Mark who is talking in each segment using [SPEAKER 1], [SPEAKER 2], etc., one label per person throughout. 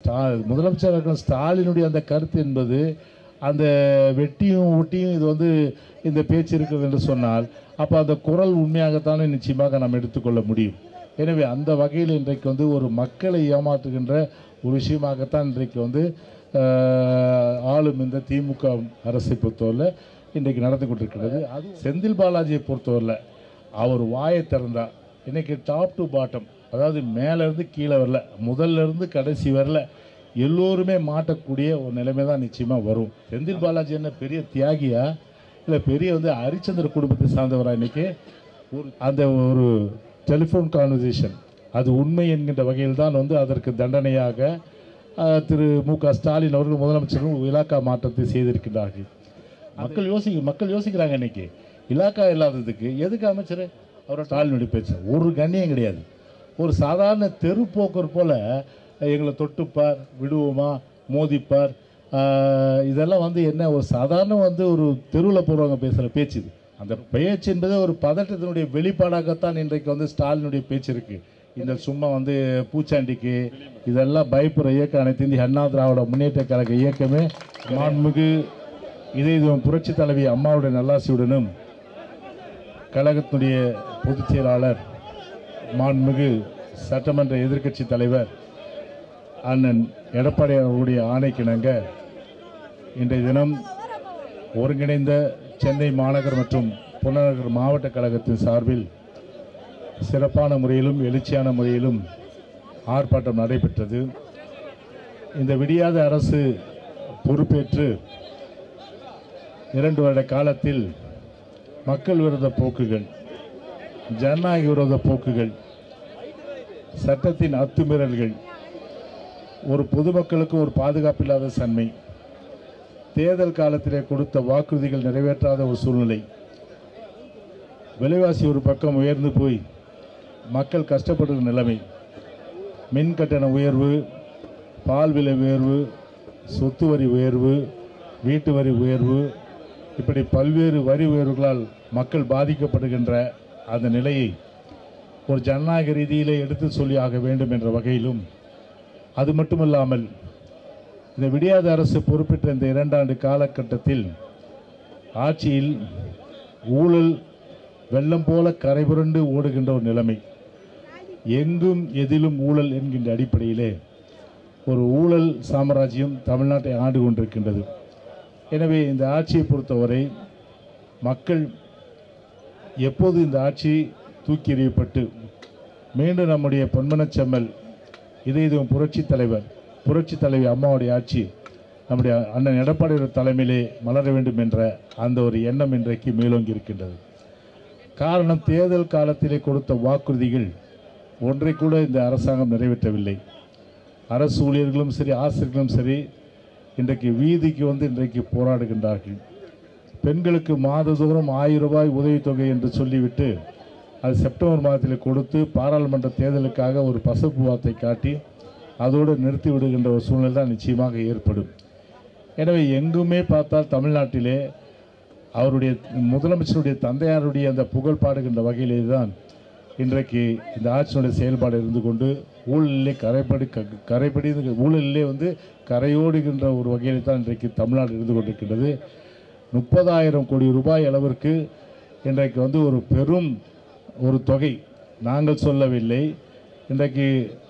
[SPEAKER 1] ஸ்டா முதலமைச்சர் இருக்கிற ஸ்டாலினுடைய அந்த கருத்து என்பது அந்த வெட்டியும் ஒட்டியும் இது வந்து இந்த பேச்சு இருக்கிறது என்று சொன்னால் அப்போ அந்த குரல் உண்மையாகத்தானே நிச்சயமாக நாம் எடுத்துக்கொள்ள முடியும் எனவே அந்த வகையில் இன்றைக்கு வந்து ஒரு மக்களை ஏமாற்றுகின்ற ஒரு விஷயமாகத்தான் இன்றைக்கு வந்து ஆஹ், ஆளும் இந்த திமுக அரசை பொறுத்தவரை இன்றைக்கு நடந்து கொண்டிருக்கிறது அது செந்தில் பாலாஜியை பொறுத்தவரையில் அவர் வாயை திறந்தா இன்னைக்கு டாப் டு பாட்டம் அதாவது மேலேருந்து கீழே வரல முதல்ல இருந்து கடைசி வரல எல்லோருமே மாட்டக்கூடிய ஒரு நிலைமை தான் நிச்சயமாக வரும் செந்தில் பாலாஜி என்ன பெரிய தியாகியா இல்லை பெரிய வந்து ஹரிச்சந்திர குடும்பத்தை சார்ந்தவரா இன்னைக்கு ஒரு அந்த ஒரு டெலிஃபோன் கான்வர்சேஷன் அது உண்மை என்கின்ற வகையில் தான் வந்து அதற்கு தண்டனையாக ஆஹ், திரு மு க ஸ்டாலின் அவர்கள் முதலமைச்சரும் இலாக்கா மாற்றத்தை செய்திருக்கிறார்கள் மக்கள் யோசிக்க மக்கள் யோசிக்கிறாங்க இன்னைக்கு இலாக்கா இல்லாததுக்கு எதுக்கு அமைச்சர் அவரோட ஸ்டாலினுடைய பேச்சு ஒரு கண்ணியம் கிடையாது ஒரு சாதாரண தெரு போக்கர் போல எங்களை தொட்டுப்பார் விடுவோமா மோதிப்பார் ஆஹ், இதெல்லாம் வந்து என்ன ஒரு சாதாரண வந்து ஒரு தெருவில் போகிறவங்க பேசுகிற பேச்சு இது அந்த பேச்சு என்பது ஒரு பதட்டத்தினுடைய வெளிப்பாடாகத்தான் இன்றைக்கு வந்து ஸ்டாலினுடைய பேச்சு இருக்குது இந்த சும்மா வந்து பூச்சாண்டிக்கு இதெல்லாம் பயப்படுற இயக்கம் அனைத்து இந்திய அண்ணா திராவிட முன்னேற்ற கழக இயக்கமே மாண்புமிகு இதயம் புரட்சி தலைவி அம்மாவுடைய நல்லாசியுடனும் கழகத்தினுடைய பொதுச் செயலாளர் மாண்புமிகு சட்டமன்ற எதிர்க்கட்சி தலைவர் அண்ணன் எடப்பாடி அவர்களுடைய ஆணைக்கிணங்க இன்றைய தினம் ஒருங்கிணைந்த சென்னை மாநகர் மற்றும் புறநகர் மாவட்ட கழகத்தின் சார்பில் சிறப்பான முறையிலும் எழுச்சியான முறையிலும் ஆர்ப்பாட்டம் நடைபெற்றது இந்த விடியாத அரசு பொறுப்பேற்று இரண்டு வருட காலத்தில் மக்கள் விரோத போக்குகள் ஜனநாயக விரோத போக்குகள் சட்டத்தின் அத்துமீறல்கள் ஒரு பொதுமக்களுக்கு ஒரு பாதுகாப்பில்லாத தன்மை தேர்தல் காலத்திலே கொடுத்த வாக்குறுதிகள் நிறைவேற்றாத ஒரு சூழ்நிலை விலைவாசி ஒரு பக்கம் உயர்ந்து போய் மக்கள் கஷ்டப்படுகிற நிலைமை மின் கட்டண உயர்வு பால் விலை உயர்வு சொத்து வரி உயர்வு வீட்டு வரி உயர்வு இப்படி பல்வேறு வரி உயர்வுகளால் மக்கள் பாதிக்கப்படுகின்ற அந்த நிலையை ஒரு ஜனநாயக ரீதியிலே எடுத்து சொல்லி ஆக வேண்டும் என்ற வகையிலும் அது மட்டுமல்லாமல் இந்த விடியாத அரசு பொறுப்பேற்ற இந்த இரண்டாண்டு காலகட்டத்தில் ஆட்சியில் ஊழல் வெள்ளம் போல கரைபுரண்டு ஓடுகின்ற ஒரு நிலைமை எங்கும் எதிலும் ஊழல் என்கின்ற அடிப்படையிலே ஒரு ஊழல் சாம்ராஜ்யம் தமிழ்நாட்டை ஆண்டு கொண்டிருக்கின்றது எனவே இந்த ஆட்சியை பொறுத்தவரை மக்கள் எப்போது இந்த ஆட்சி தூக்கி எறியப்பட்டு மீண்டும் நம்முடைய பொன்மனச்செம்மல் இதயம் புரட்சி தலைவர் புரட்சி தலைவி அம்மாவுடைய ஆட்சி நம்முடைய அண்ணன் எடப்பாடியோட தலைமையிலே மலர வேண்டும் என்ற அந்த ஒரு எண்ணம் இன்றைக்கு மேலோங்கி இருக்கின்றது காரணம் தேர்தல் காலத்திலே கொடுத்த வாக்குறுதிகள் ஒன்றை கூட இந்த அரசாங்கம் நிறைவேற்றவில்லை அரசு ஊழியர்களும் சரி ஆசிரியர்களும் சரி இன்றைக்கு வீதிக்கு வந்து இன்றைக்கு போராடுகின்றார்கள் பெண்களுக்கு மாதந்தோறும் ஆயிரம் ரூபாய் உதவித்தொகை என்று சொல்லிவிட்டு அது செப்டம்பர் மாதத்தில் கொடுத்து பாராளுமன்ற தேர்தலுக்காக ஒரு பசப்பு வார்த்தை காட்டி அதோடு நிறுத்தி விடுகின்ற ஒரு சூழ்நிலை தான் நிச்சயமாக ஏற்படும் எனவே எங்குமே பார்த்தால் தமிழ்நாட்டிலே அவருடைய முதலமைச்சருடைய தந்தையாருடைய அந்த புகழ் பாடுகின்ற வகையிலே தான் இன்றைக்கு இந்த ஆட்சியினுடைய செயல்பாடு இருந்து கொண்டு ஊழலிலே கரைப்படி க கரைப்படி ஊழலிலே வந்து கரையோடுகின்ற ஒரு வகையில் தான் இன்றைக்கு தமிழ்நாடு இருந்து கொண்டிருக்கின்றது முப்பதாயிரம் கோடி ரூபாய் அளவிற்கு இன்றைக்கு வந்து ஒரு பெரும் ஒரு தொகை நாங்கள் சொல்லவில்லை இன்றைக்கு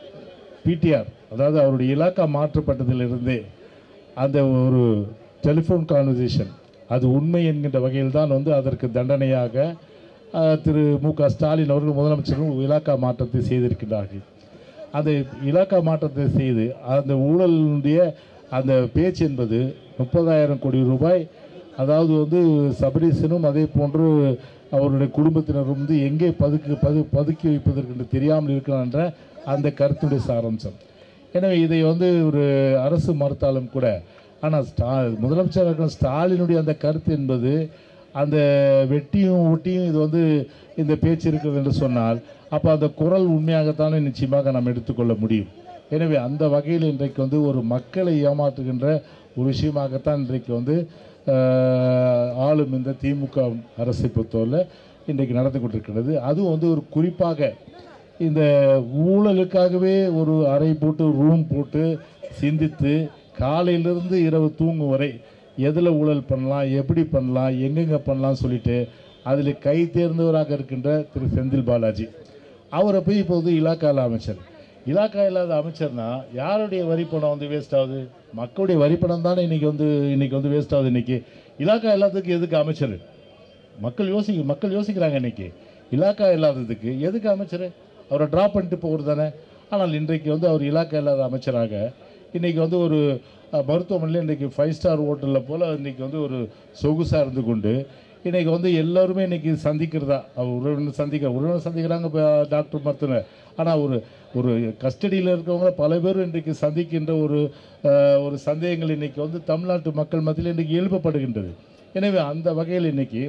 [SPEAKER 1] பிடிஆர் அதாவது அவருடைய இலாக்கா மாற்றப்பட்டதிலிருந்தே அந்த ஒரு டெலிஃபோன் கான்வர்சேஷன் அது உண்மை என்கின்ற வகையில் தான் வந்து அதற்கு தண்டனையாக ஆஹ், திரு மு க ஸ்டாலின் அவர்கள் முதலமைச்சரும் இலாக்கா மாற்றத்தை செய்திருக்கிறார்கள் அந்த இலாக்கா மாற்றத்தை செய்து அந்த ஊழலுடைய அந்த பேச்சு என்பது முப்பதாயிரம் கோடி ரூபாய் அதாவது வந்து சபரீசனும் அதே போன்று அவருடைய குடும்பத்தினரும் வந்து எங்கே பதுக்கு பது பதுக்கி வைப்பதற்கு என்று தெரியாமல் இருக்கலாம் என்ற அந்த கருத்துடைய சாராம்சம் எனவே இதை வந்து ஒரு அரசு மறுத்தாலும் கூட ஆனால் ஸ்டா முதலமைச்சர் இருக்கிற ஸ்டாலினுடைய அந்த கருத்து என்பது அந்த வெட்டியும் ஒட்டியும் இது வந்து இந்த பேச்சு இருக்கிறது என்று சொன்னால் அப்போ அந்த குரல் உண்மையாகத்தானே நிச்சயமாக நாம் எடுத்துக்கொள்ள முடியும் எனவே அந்த வகையில் இன்றைக்கு வந்து ஒரு மக்களை ஏமாற்றுகின்ற ஒரு விஷயமாகத்தான் இன்றைக்கு வந்து ஆஹ், ஆளும் இந்த திமுக அரசை பொறுத்தவரை இன்றைக்கு நடந்து கொண்டிருக்கிறது அதுவும் வந்து ஒரு குறிப்பாக இந்த ஊழலுக்காகவே ஒரு அறை போட்டு ரூம் போட்டு சிந்தித்து காலையிலிருந்து இரவு தூங்கும் வரை எதில் ஊழல் பண்ணலாம் எப்படி பண்ணலாம் எங்கெங்கே பண்ணலாம் சொல்லிட்டு அதில் கை தேர்ந்தவராக இருக்கின்ற திரு செந்தில் பாலாஜி அவரை போய் இப்போது இலாக்கால அமைச்சர் இலாக்கா இல்லாத அமைச்சர்னா யாருடைய வரி பணம் வந்து வேஸ்ட் ஆகுது மக்களுடைய வரி பணம் தானே இன்னைக்கு வந்து இன்னைக்கு வந்து வேஸ்ட் ஆகுது இன்னைக்கு இலாக்கா இல்லாததுக்கு எதுக்கு அமைச்சர் மக்கள் யோசிக்க மக்கள் யோசிக்கிறாங்க இன்னைக்கு இலாக்கா இல்லாததுக்கு எதுக்கு அமைச்சர் அவரை ட்ராப் பண்ணிட்டு போகிறது தானே ஆனால் இன்றைக்கு வந்து அவர் இலாக்கா இல்லாத அமைச்சராக இன்றைக்கி வந்து ஒரு அஹ், மருத்துவமனையில் இன்றைக்கி ஃபைவ் ஸ்டார் ஹோட்டலில் போல் இன்றைக்கி வந்து ஒரு சொகுசாக இருந்து கொண்டு இன்றைக்கி வந்து எல்லோருமே இன்றைக்கி சந்திக்கிறதா அவர் உறவினர் சந்திக்க உறவினர் சந்திக்கிறாங்க இப்போ டாக்டர் மருத்துவர் ஆனால் ஒரு ஒரு கஸ்டடியில் இருக்கவங்க பல பேர் இன்றைக்கு சந்திக்கின்ற ஒரு அஹ், ஒரு சந்தேகங்கள் இன்றைக்கி வந்து தமிழ்நாட்டு மக்கள் மத்தியில் இன்றைக்கி எழுப்பப்படுகின்றது எனவே அந்த வகையில் இன்றைக்கி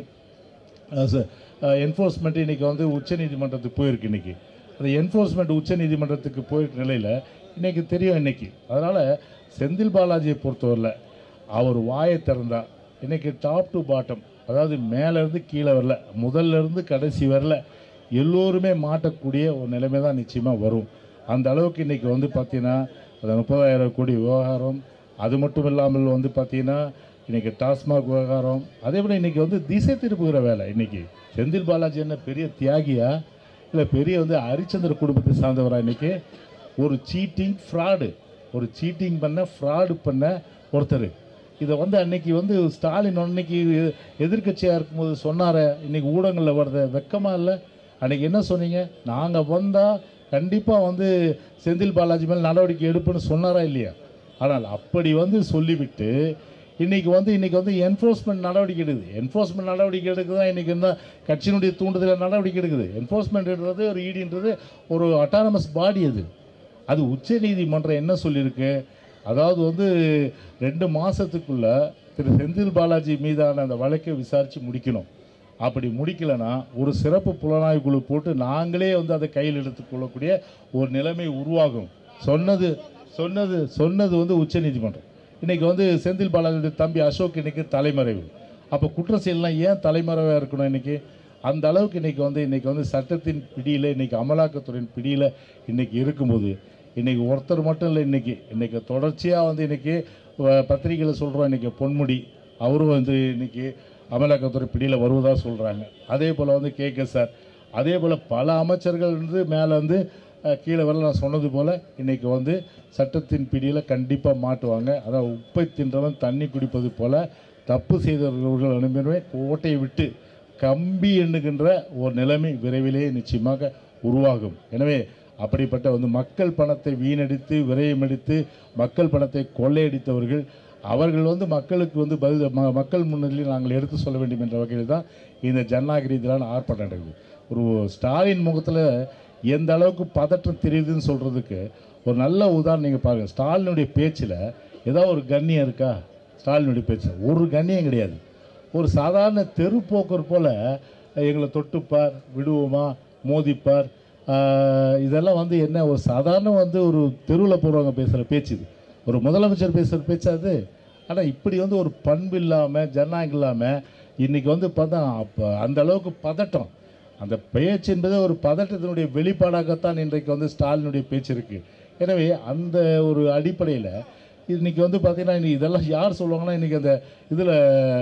[SPEAKER 1] என்ஃபோர்ஸ்மெண்ட் இன்றைக்கி வந்து உச்சநீதிமன்றத்துக்கு போயிருக்கு இன்றைக்கி அந்த என்ஃபோர்ஸ்மெண்ட் உச்சநீதிமன்றத்துக்கு போயிருக்க நிலையில் இன்றைக்கி தெரியும் இன்றைக்கி அதனால் செந்தில் பாலாஜியை பொறுத்தவரையில் அவர் வாயை திறந்தா இன்றைக்கி டாப் டு பாட்டம் அதாவது மேலேருந்து கீழே வரல முதல்ல இருந்து கடைசி வரல எல்லோருமே மாட்டக்கூடிய ஒரு நிலைமை தான் நிச்சயமாக வரும் அந்த அளவுக்கு இன்றைக்கி வந்து பார்த்தீங்கன்னா அந்த முப்பதாயிரம் கோடி விவகாரம் அது மட்டும் இல்லாமல் வந்து பார்த்தீங்கன்னா இன்றைக்கி டாஸ்மாக் விவகாரம் அதே போல் இன்றைக்கி வந்து திசை திருப்புகிற வேலை இன்றைக்கி செந்தில் பாலாஜி என்ன பெரிய தியாகியா இல்லை பெரிய வந்து ஹரிச்சந்திர குடும்பத்தை சார்ந்தவரா இன்றைக்கி ஒரு சீட்டிங் ஃப்ராடு ஒரு சீட்டிங் பண்ண ஃப்ராடு பண்ண ஒருத்தர் இதை வந்து அன்னைக்கு வந்து ஸ்டாலின் அன்னைக்கு எதிர்க்கட்சியாக இருக்கும்போது சொன்னார இன்னைக்கு ஊடகங்களில் வருத வெக்கமா இல்லை அன்னைக்கு என்ன சொன்னீங்க நாங்கள் வந்தால் கண்டிப்பாக வந்து செந்தில் பாலாஜி மேல் நடவடிக்கை எடுப்புன்னு சொன்னாரா இல்லையா ஆனால் அப்படி வந்து சொல்லிவிட்டு இன்னைக்கு வந்து இன்னைக்கு வந்து என்ஃபோர்ஸ்மெண்ட் நடவடிக்கை எடுக்குது என்ஃபோர்ஸ்மெண்ட் நடவடிக்கை எடுக்குது தான் இன்னைக்கு இந்த கட்சியினுடைய தூண்டுதலில் நடவடிக்கை எடுக்குது என்ஃபோர்ஸ்மெண்ட்ன்றது ஒரு ஈடின்றது ஒரு அட்டானமஸ் பாடி அது அது உச்சநீதிமன்றம் என்ன சொல்லியிருக்கு அதாவது வந்து ரெண்டு மாதத்துக்குள்ள திரு செந்தில் பாலாஜி மீதான அந்த வழக்கை விசாரித்து முடிக்கணும் அப்படி முடிக்கலைன்னா ஒரு சிறப்பு புலனாய்வு குழு போட்டு நாங்களே வந்து அதை கையில் எடுத்துக்கொள்ளக்கூடிய ஒரு நிலைமை உருவாகும் சொன்னது சொன்னது சொன்னது வந்து உச்சநீதிமன்றம் இன்னைக்கு வந்து செந்தில் பாலாஜியுடைய தம்பி அசோக் இன்னைக்கு தலைமறைவு அப்போ குற்ற செயல்லாம் ஏன் தலைமறைவாக இருக்கணும் இன்னைக்கு அந்த அளவுக்கு இன்னைக்கு வந்து இன்னைக்கு வந்து சட்டத்தின் பிடியில் இன்னைக்கு அமலாக்கத்துறையின் பிடியில் இன்னைக்கு இருக்கும்போது இன்னைக்கு ஒருத்தர் மட்டும் இல்லை இன்னைக்கு இன்னைக்கு தொடர்ச்சியாக வந்து இன்னைக்கு அஹ், பத்திரிகையில் சொல்கிறோம் இன்னைக்கு பொன்முடி அவரும் வந்து இன்னைக்கு அமலாக்கத்துறை பிடியில் வருவதாக சொல்கிறாங்க அதே போல் வந்து கே கே சார் அதே போல் பல அமைச்சர்கள் வந்து மேலே வந்து அஹ், கீழே வரல நான் சொன்னது போல் இன்னைக்கு வந்து சட்டத்தின் பிடியில் கண்டிப்பாக மாட்டுவாங்க அதான் உப்பை தின்றவன் தண்ணி குடிப்பது போல் தப்பு செய்தவர்கள் அனுப்பினவே கோட்டையை விட்டு கம்பி எண்ணுகின்ற ஒரு நிலைமை விரைவிலே நிச்சயமாக உருவாகும் எனவே அப்படிப்பட்ட வந்து மக்கள் பணத்தை வீணடித்து விரயமடித்து மக்கள் பணத்தை கொள்ளையடித்தவர்கள் அவர்கள் வந்து மக்களுக்கு வந்து பதில் ம- மக்கள் முன்னிலையில் நாங்கள் எடுத்து சொல்ல வேண்டும் என்ற வகையில் தான் இந்த ஜனநாயக ரீதியிலான ஆர்ப்பாட்டம் நடக்குது ஒரு ஸ்டாலின் முகத்தில் எந்த அளவுக்கு பதற்றம் தெரியுதுன்னு சொல்கிறதுக்கு ஒரு நல்ல உதாரணம் நீங்கள் பாருங்கள் ஸ்டாலினுடைய பேச்சில் ஏதோ ஒரு கண்ணியம் இருக்கா ஸ்டாலினுடைய பேச்சு ஒரு கண்ணியம் கிடையாது ஒரு சாதாரண தெருப்போக்கர் போல் எங்களை தொட்டுப்பார் விடுவோமா மோதிப்பார் ஆஹ், இதெல்லாம் வந்து என்ன ஒரு சாதாரண வந்து ஒரு தெருவில் போகிறவங்க பேசுகிற பேச்சு இது ஒரு முதலமைச்சர் பேசுகிற பேச்சா அது ஆனால் இப்படி வந்து ஒரு பண்பு இல்லாமல் ஜனநாயகம் இல்லாமல் இன்றைக்கி வந்து பார்த்தா அப்போ அந்த அளவுக்கு பதட்டம் அந்த பேச்சு என்பது ஒரு பதட்டத்தினுடைய வெளிப்பாடாகத்தான் இன்றைக்கு வந்து ஸ்டாலினுடைய பேச்சு இருக்குது எனவே அந்த ஒரு அடிப்படையில் இன்னைக்கு வந்து பார்த்தீங்கன்னா இன்னைக்கு இதெல்லாம் யார் சொல்லுவாங்கன்னா இன்றைக்கி அந்த இதில்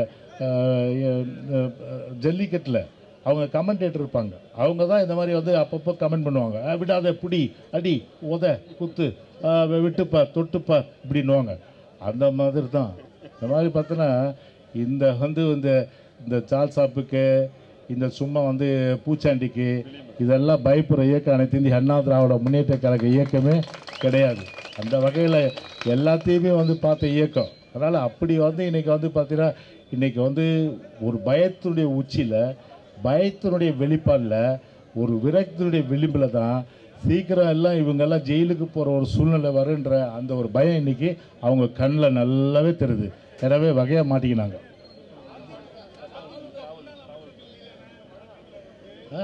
[SPEAKER 1] ஜல்லிக்கட்டில் அவங்க கமெண்டேட்டர் இருப்பாங்க அவங்க தான் இந்த மாதிரி வந்து அப்பப்போ கமெண்ட் பண்ணுவாங்க "அஹ், விடாத புடி அடி உத குத்து அஹ், விட்டுப்பார் தொட்டுப்பார் இப்படின்னுவாங்க அந்த மாதிரி தான் இந்த மாதிரி பார்த்தோன்னா இந்த வந்து இந்த இந்த சால் சாப்புக்கு இந்த சும்மா வந்து பூச்சாண்டிக்கு இதெல்லாம் பயப்படுற இயக்கம் அனைத்து இந்திய அண்ணா திராவிட முன்னேற்ற கழக இயக்கமே கிடையாது அந்த வகையில் எல்லாத்தையுமே வந்து பார்த்த இயக்கம் அதனால் அப்படி வந்து இன்றைக்கி வந்து பார்த்தீங்கன்னா இன்றைக்கி வந்து ஒரு பயத்தினுடைய உச்சியில் பயத்தினுடைய வெளிப்பாடில் ஒரு விரக்தியுடைய விளிம்பில் தான் சீக்கிரம் எல்லாம் இவங்கெல்லாம் ஜெயிலுக்கு போகிற ஒரு சூழ்நிலை வருன்ற அந்த ஒரு பயம் இன்னைக்கு அவங்க கண்ணில் நல்லாவே தெரியுது எனவே வகையாக மாட்டிக்கினாங்க ஆ?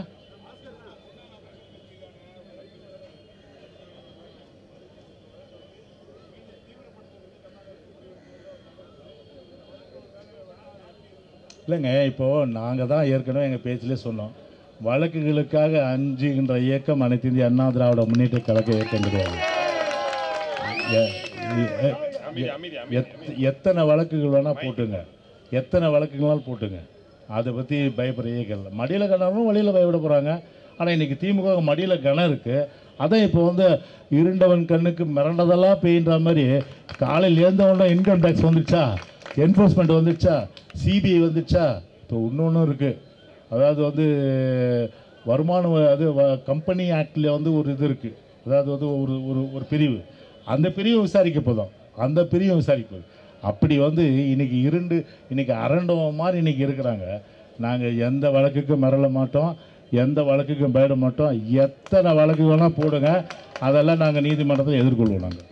[SPEAKER 1] இல்லைங்க இப்போது நாங்கள் தான் ஏற்கனவே எங்கள் பேச்சிலே சொன்னோம் வழக்குகளுக்காக அஞ்சுகின்ற இயக்கம் அனைத்து இந்திய அண்ணா திராவிட முன்னேற்ற கழக இயக்கம் கிடையாது ஏ- எத்- எத்தனை வழக்குகள் வேணால் போட்டுங்க எத்தனை வழக்குகளால் போட்டுங்க அதை பற்றி பயப்படுறதே இல்லை மடியில் கணவனும் வழியில் பயப்பட போகிறாங்க ஆனால் இன்றைக்கி திமுக மடியில் கணம் இருக்குது அதான் இப்போ வந்து இருண்டவன் கண்ணுக்கு மிரண்டதெல்லாம் பெய்யுன்ற மாதிரி காலையில் எழுந்தவொடனே இன்கம் டேக்ஸ் வந்துடுச்சா என்ஃபோர்ஸ்மெண்ட் வந்துடுச்சா சிபிஐ வந்துடுச்சா இப்போ இன்னொன்றும் இருக்குது அதாவது வந்து வருமான வ- அது கம்பெனி ஆக்டில் வந்து ஒரு இது இருக்குது அதாவது வந்து ஒரு ஒரு ஒரு பிரிவு அந்த பிரிவு விசாரிக்க போதும் அந்த பிரிவு விசாரிக்க போதும் அப்படி வந்து இன்னைக்கு இருண்டு இன்னைக்கு அரண்டவன் மாதிரி இன்னைக்கு இருக்கிறாங்க நாங்கள் எந்த வழக்குக்கும் மிரள மாட்டோம் எந்த வழக்குக்கும் பயட மாட்டோம் எத்தனை வழக்கு வேணால் போடுங்க அதெல்லாம் நாங்கள் நீதிமன்றத்தை எதிர்கொள்வோம் நாங்கள்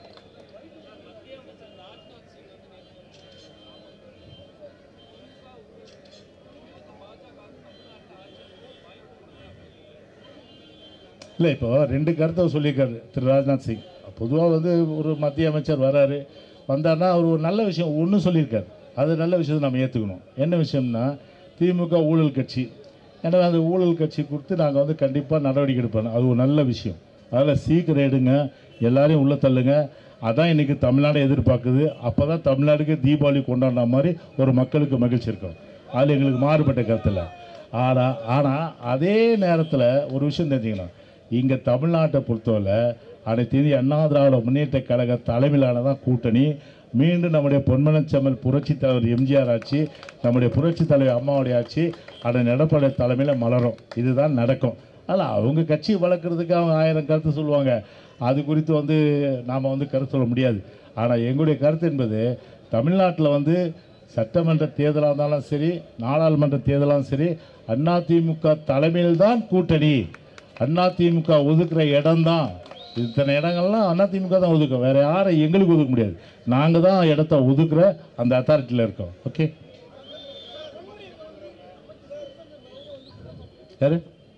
[SPEAKER 1] இல்லை இப்போ ரெண்டு கருத்தை சொல்லியிருக்காரு திரு ராஜ்நாத் சிங் பொதுவாக வந்து ஒரு மத்திய அமைச்சர் வராரு வந்தார்னா அவர் ஒரு நல்ல விஷயம் ஒன்று சொல்லியிருக்காரு அது நல்ல விஷயத்தை நம்ம ஏற்றுக்கணும் என்ன விஷயம்னா திமுக ஊழல் கட்சி எனவே அந்த ஊழல் கட்சி கொடுத்து நாங்கள் வந்து கண்டிப்பாக நடவடிக்கை எடுப்போம் அது ஒரு நல்ல விஷயம் அதில் சீக்கிரம் எடுங்க எல்லாரையும் உள்ளே தள்ளுங்க அதான் இன்றைக்கி தமிழ்நாடு எதிர்பார்க்குது அப்போ தான் தமிழ்நாடுக்கு தீபாவளி கொண்டாடின மாதிரி ஒரு மக்களுக்கு மகிழ்ச்சி இருக்கும் அதில் எங்களுக்கு மாறுபட்ட கருத்தில் ஆனால் ஆனால் அதே நேரத்தில் ஒரு விஷயம் தெரிஞ்சுக்கணும் இங்கே தமிழ்நாட்டை பொறுத்தவரை அனைத்து இந்திய அண்ணா திராவிட முன்னேற்ற கழக தலைமையிலான தான் கூட்டணி மீண்டும் நம்முடைய பொன்மனச்செம்மல் புரட்சி தலைவர் எம்ஜிஆர் ஆட்சி நம்முடைய புரட்சி தலைவர் அம்மாவுடைய ஆட்சி அண்ணன் எடப்பாடி தலைமையில் மலரும் இதுதான் நடக்கும் அதில் அவங்க கட்சி வளர்க்குறதுக்கு அவங்க ஆயிரம் கருத்து சொல்லுவாங்க அது குறித்து வந்து நாம் வந்து கருத்து சொல்ல முடியாது ஆனால் எங்களுடைய கருத்து என்பது தமிழ்நாட்டில் வந்து சட்டமன்ற தேர்தலாக இருந்தாலும் சரி நாடாளுமன்ற தேர்தலாலும் சரி அதிமுக தலைமையில் தான் கூட்டணி அதிமுக ஒதுக்குற இடம்தான் இத்தனை இடங்கள்லாம் அதிமுக தான் ஒதுக்கும் வேற யாரை எங்களுக்கு ஒதுக்க முடியாது நாங்கள் தான் இடத்த ஒதுக்குற அந்த அத்தாரிட்டியில் இருக்கோம் ஓகே யாரு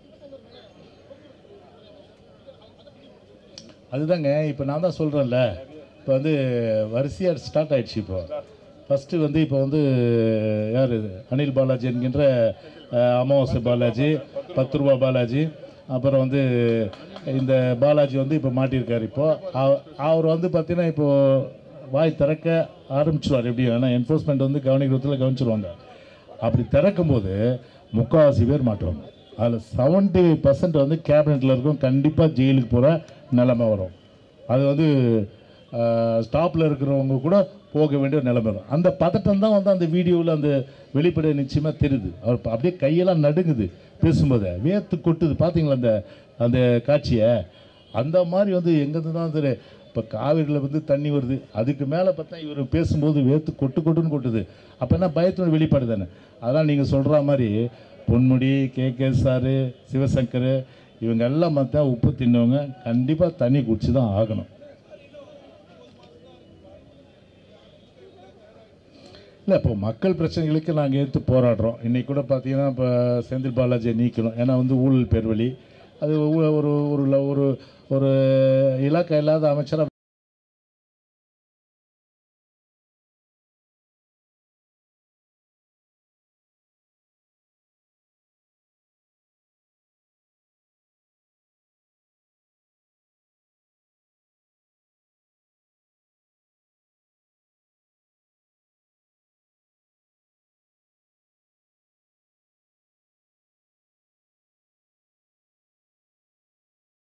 [SPEAKER 1] அதுதாங்க இப்போ நான் தான் சொல்கிறேன்ல இப்போ வந்து வரிசையாக ஸ்டார்ட் ஆயிடுச்சு இப்போ ஃபஸ்ட்டு வந்து இப்போ வந்து யார் இது அனில் பாலாஜி என்கின்ற அஹ், அமாவாசை பாலாஜி பத்து ரூபா பாலாஜி அப்புறம் வந்து இந்த பாலாஜி வந்து இப்போ மாட்டியிருக்காரு இப்போ அவ- அவர் வந்து பார்த்தீங்கன்னா இப்போ வாய் திறக்க ஆரம்பிச்சிருவார் எப்படியும் ஏன்னா என்ஃபோர்ஸ்மெண்ட் வந்து கவனிக்கிறதுல கவனிச்சிருவாங்க அப்படி திறக்கும்போது முக்கால்வாசி பேர் மாட்டுவாங்க அதில் செவன்ட்டி பர்சன்ட் வந்து கேபினெட்டில் இருக்கும் கண்டிப்பாக ஜெயிலுக்கு போகிற நிலைமை வரும் அது வந்து ஸ்டாப்பில் இருக்கிறவங்க கூட போக வேண்டிய நிலைமை வரும் அந்த பதட்டம் தான் வந்து அந்த வீடியோவில் அந்த வெளிப்படை நிச்சயமாக தெரியுது அவர் ப- அப்படியே கையெல்லாம் நடுங்குது பேசும்போது வேர்த்து கொட்டுது பார்த்தீங்களா அந்த அந்த காட்சியை அந்த மாதிரி வந்து எங்கேருந்து தான் தெரியும் இப்போ காவிரியில் வந்து தண்ணி வருது அதுக்கு மேலே பார்த்தா இவர் பேசும்போது வேர்த்து கொட்டு கொட்டுன்னு கொட்டுது அப்போ என்ன பயத்தோட வெளிப்பாடு தானே அதான் நீங்கள் சொல்கிற மாதிரி பொன்முடி கே கே சாரு சிவசங்கர் இவங்க எல்லாம் பார்த்தா உப்பு தின்னவங்க கண்டிப்பாக தண்ணி குடிச்சு தான் ஆகணும் இல்லை இப்போ மக்கள் பிரச்சனைகளுக்கு நாங்கள் எடுத்து போராடுறோம் இன்றைக்கி கூட பார்த்தீங்கன்னா இப்போ செந்தில் பாலாஜியை நீக்கணும் ஏன்னா வந்து ஊழல் பேர்வழி அது ஊ- ஒரு ஒரு ஒரு ஒரு இலாக்கா இல்லாத அமைச்சராக